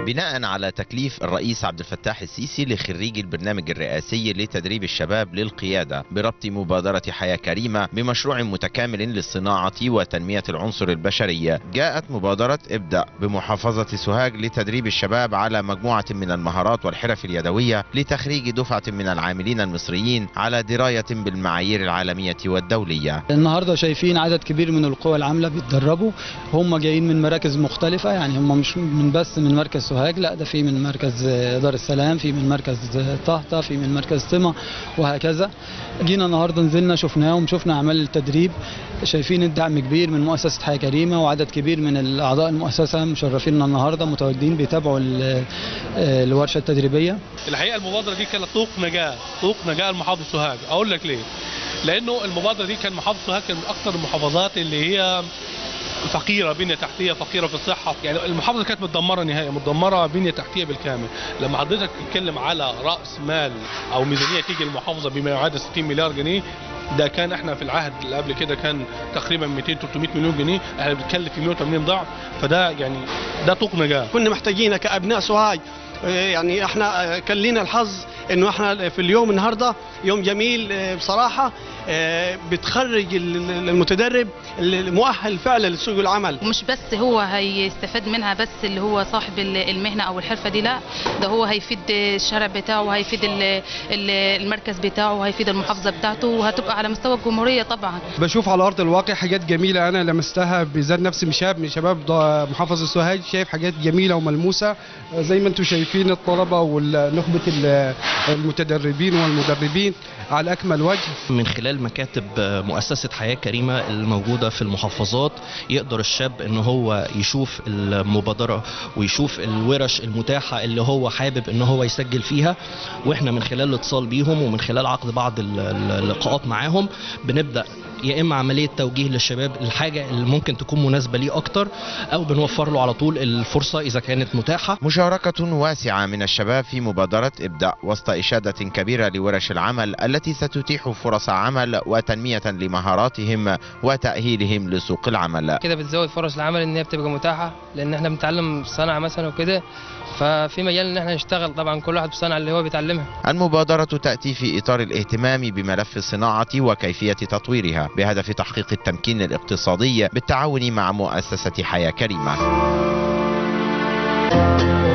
بناء على تكليف الرئيس عبد الفتاح السيسي لخريجي البرنامج الرئاسي لتدريب الشباب للقيادة بربط مبادرة حياة كريمة بمشروع متكامل للصناعة وتنمية العنصر البشري جاءت مبادرة ابدأ بمحافظة سوهاج لتدريب الشباب على مجموعة من المهارات والحرف اليدوية لتخريج دفعة من العاملين المصريين على دراية بالمعايير العالمية والدولية النهارده شايفين عدد كبير من القوى العامله بيتدربوا هم جايين من مراكز مختلفه يعني هم مش من بس من مركز سوهاج لا ده في من مركز دار السلام في من مركز طهطا في من مركز طمع وهكذا جينا النهارده نزلنا شفناهم شفنا اعمال التدريب شايفين الدعم كبير من مؤسسه حياه كريمه وعدد كبير من الاعضاء المؤسسه مشرفيننا النهارده متواجدين بيتابعوا ال- الورشه التدريبيه الحقيقه المبادره دي كانت طوق نجاه طوق نجاه لمحافظه سوهاج اقول لك ليه لانه المبادره دي كان محافظه سوهاج كان من اكثر المحافظات اللي هي فقيره بنيه تحتيه فقيره في الصحه يعني المحافظه كانت متدمره نهائيا متدمره بنيه تحتيه بالكامل لما حضرتك تتكلم على راس مال او ميزانيه تيجي المحافظه بما يعادل 60 مليار جنيه ده كان احنا في العهد اللي قبل كده كان تقريبا 200 300 مليون جنيه احنا بنتكلم في 180 ضعف فده يعني ده طوق نجاه كنا محتاجين كابناء سوهاج آه، يعني احنا آه، كان لينا الحظ انه احنا في اليوم النهارده يوم جميل آه، بصراحه آه، بتخرج ال- ال- المتدرب المؤهل فعلا لسوق العمل مش بس هو هيستفاد منها بس اللي هو صاحب ال- المهنه او الحرفه دي لا ده هو هيفيد الشارع بتاعه وهيفيد ال- ال- المركز بتاعه وهيفيد المحافظه بتاعته وهتبقى على مستوى الجمهوريه طبعا بشوف على ارض الواقع حاجات جميله انا لمستها بذات نفسي من شاب من شباب ض- محافظه سوهاج شايف حاجات جميله وملموسه زي ما انتم شايفين الطلبه ونخبه المتدربين والمدربين على اكمل وجه من خلال مكاتب مؤسسة حياة كريمة الموجودة في المحافظات يقدر الشاب ان هو يشوف المبادرة ويشوف الورش المتاحة اللي هو حابب ان هو يسجل فيها واحنا من خلال الاتصال بيهم ومن خلال عقد بعض ال- ال- اللقاءات معاهم بنبدأ يا اما عمليه توجيه للشباب الحاجه اللي ممكن تكون مناسبه ليه اكتر او بنوفر له على طول الفرصه اذا كانت متاحه مشاركة واسعة من الشباب في مبادرة ابدأ وسط إشادة كبيرة لورش العمل التي ستتيح فرص عمل وتنمية لمهاراتهم وتأهيلهم لسوق العمل كده بتزود فرص العمل ان هي بتبقى متاحه لان احنا بنتعلم صنعه مثلا وكده ففي مجال ان احنا نشتغل طبعا كل واحد بالصنعه اللي هو بيتعلمها المبادرة تأتي في إطار الاهتمام بملف الصناعة وكيفية تطويرها بهدف تحقيق التمكين الاقتصادي بالتعاون مع مؤسسة حياة كريمة